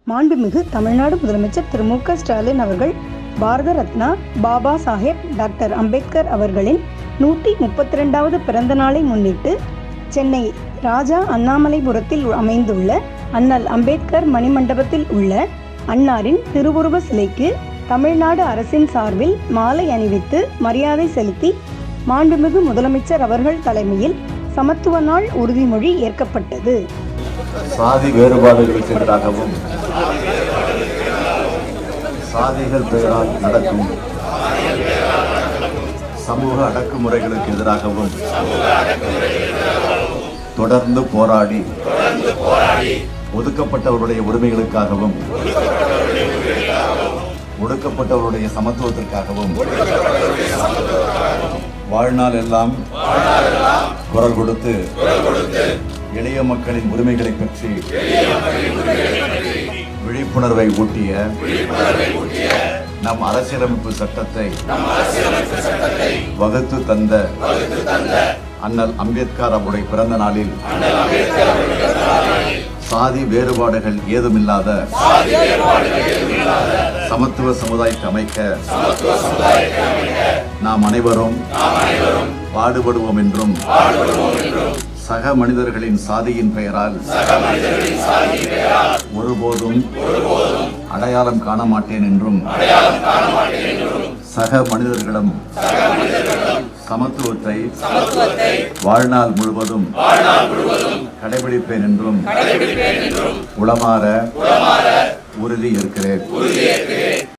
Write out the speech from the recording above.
மாண்புமிகு தமிழ்நாடு முதலமைச்சர் திரு மு க ஸ்டாலின் அவர்கள் பாரத ரத்னா பாபா சாஹேப் டாக்டர் அம்பேத்கர் அவர்களின் நூற்றி முப்பத்தி ரெண்டாவது பிறந்த நாளை முன்னிட்டு சென்னை ராஜா அண்ணாமலைபுரத்தில் அமைந்துள்ள அண்ணல் அம்பேத்கர் மணிமண்டபத்தில் உள்ள அன்னாரின் திருவுருவ சிலைக்கு தமிழ்நாடு அரசின் சார்பில் மாலை அணிவித்து மரியாதை செலுத்தி மாண்புமிகு முதலமைச்சர் அவர்கள் தலைமையில் சமத்துவ நாள் உறுதிமொழி ஏற்கப்பட்டது சாதி வேறுபாடுகளுக்கு எதிராகவும் சாதிகள் பெயரால் நடக்கும் சமூக அடக்குமுறைகளுக்கு எதிராகவும் தொடர்ந்து போராடி ஒதுக்கப்பட்டவருடைய உரிமைகளுக்காகவும் ஒடுக்கப்பட்டவருடைய சமத்துவத்திற்காகவும் வாழ்நாள் எல்லாம் குரல் கொடுத்து எளிய மக்களின் உரிமைகளை பற்றி விழிப்புணர்வை ஊட்டிய நம் அரசியலமைப்பு சட்டத்தை வகுத்து தந்த அண்ணல் அம்பேத்கர் அவருடைய பிறந்த நாளில் சாதி வேறுபாடுகள் ஏதுமில்லாத சமத்துவ சமுதாயத்தை அமைக்க நாம் அனைவரும் பாடுபடுவோம் என்றும் சக மனிதர்களின் சாதியின் பெயரால் ஒருபோதும் அடையாளம் காண மாட்டேன் என்றும் சக மனிதர்களிடம் சமத்துவத்தை வாழ்நாள் முழுவதும் கடைபிடிப்பேன் என்றும் உளமாற உறுதி இருக்கிறேன்